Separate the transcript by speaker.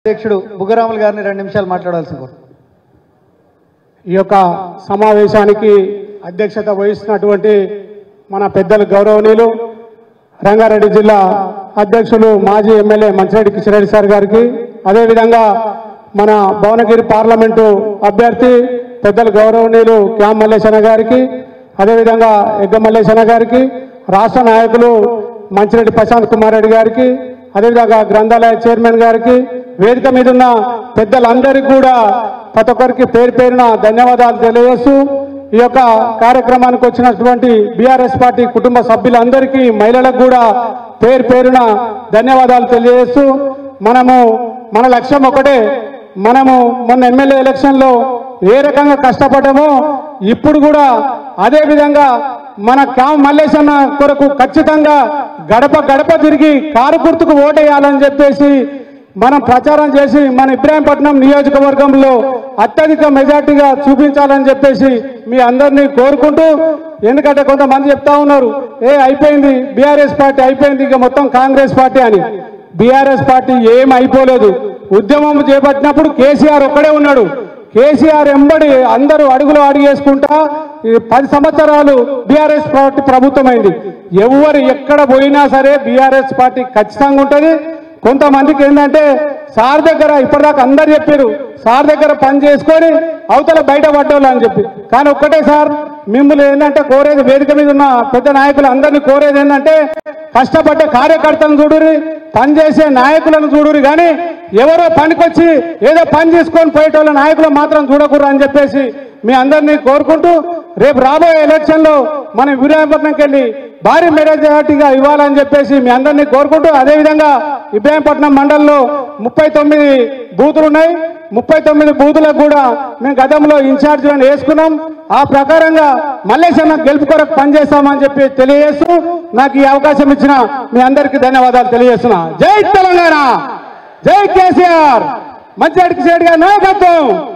Speaker 1: అధ్యక్షుడు బుగ్గరాములు గారిని రెండు నిమిషాలు మాట్లాడాల్సి కోరు
Speaker 2: ఈ యొక్క సమావేశానికి అధ్యక్షత వహిస్తున్నటువంటి మన పెద్దలు గౌరవనీయులు రంగారెడ్డి జిల్లా అధ్యక్షులు మాజీ ఎమ్మెల్యే మంచిరెడ్డి కిషన్ రెడ్డి సార్ గారికి అదేవిధంగా మన భువనగిరి పార్లమెంటు అభ్యర్థి పెద్దలు గౌరవనీయులు క్యామ్ మల్లేశన గారికి అదేవిధంగా ఎగ్గ మల్లేశన గారికి రాష్ట్ర నాయకులు మంచిరెడ్డి ప్రశాంత్ కుమార్ రెడ్డి గారికి అదేవిధంగా గ్రంథాలయ చైర్మన్ గారికి వేదిక మీద ఉన్న పెద్దలందరికీ కూడా ప్రతి ఒక్కరికి పేరు పేరున ధన్యవాదాలు తెలియజేస్తూ ఈ యొక్క కార్యక్రమానికి వచ్చినటువంటి బీఆర్ఎస్ పార్టీ కుటుంబ సభ్యులందరికీ మహిళలకు కూడా పేరు పేరున ధన్యవాదాలు తెలియజేస్తూ మనము మన లక్ష్యం ఒకటే మనము మొన్న ఎమ్మెల్యే ఎలక్షన్లో ఏ రకంగా కష్టపడ్డామో ఇప్పుడు కూడా అదే విధంగా మన కామ మల్లేశన్న కొరకు ఖచ్చితంగా గడప గడప తిరిగి కారు గుర్తుకు ఓటేయాలని చెప్పేసి మనం ప్రచారం చేసి మన ఇబ్రాహీంపట్నం నియోజకవర్గంలో అత్యధిక మెజార్టీగా చూపించాలని చెప్పేసి మీ అందరినీ కోరుకుంటూ ఎందుకంటే కొంతమంది చెప్తా ఉన్నారు ఏ అయిపోయింది బీఆర్ఎస్ పార్టీ అయిపోయింది ఇక మొత్తం కాంగ్రెస్ పార్టీ అని బీఆర్ఎస్ పార్టీ ఏం అయిపోలేదు ఉద్యమం చేపట్టినప్పుడు కేసీఆర్ ఒక్కడే ఉన్నాడు కేసీఆర్ ఎంబడి అందరూ అడుగులు అడిగేసుకుంటా ఈ పది సంవత్సరాలు బీఆర్ఎస్ పార్టీ ప్రభుత్వమైంది ఎవరు ఎక్కడ పోయినా సరే బీఆర్ఎస్ పార్టీ ఖచ్చితంగా ఉంటుంది కొంతమందికి ఏంటంటే సార్ దగ్గర ఇప్పటిదాకా అందరు చెప్పారు సార్ దగ్గర పని చేసుకొని అవతల బయట పడ్డోళ్ళు అని చెప్పి కానీ ఒక్కటే సార్ మిమ్మల్ని ఏంటంటే కోరేది వేదిక మీద ఉన్న పెద్ద నాయకులు అందరినీ కోరేది ఏంటంటే కష్టపడ్డ కార్యకర్తలను చూడురి పనిచేసే నాయకులను చూడురి కానీ ఎవరో పనికొచ్చి ఏదో పని చేసుకొని పోయేటోళ్ళ నాయకులు మాత్రం చూడకూడదు అని చెప్పేసి మీ అందరినీ కోరుకుంటూ రేపు రాబోయే ఎలక్షన్ లో మనం విరాయపట్నంకి వెళ్ళి భారీ మెజార్టీగా ఇవ్వాలని చెప్పేసి మీ అందరినీ కోరుకుంటూ అదేవిధంగా ఇబ్రాహీంపట్నం మండలంలో ముప్పై తొమ్మిది బూతులు ఉన్నాయి ముప్పై తొమ్మిది బూతులకు కూడా మేము గతంలో ఇన్ఛార్జీలను వేసుకున్నాం ఆ ప్రకారంగా మల్లేశన్న గెలుపు కొరకు పనిచేస్తామని చెప్పి తెలియజేస్తూ నాకు ఈ అవకాశం ఇచ్చిన మీ అందరికీ ధన్యవాదాలు తెలియజేస్తున్నా జై తెలంగాణ జై కేసీఆర్ మంచి అడికి గారి నాయకత్వం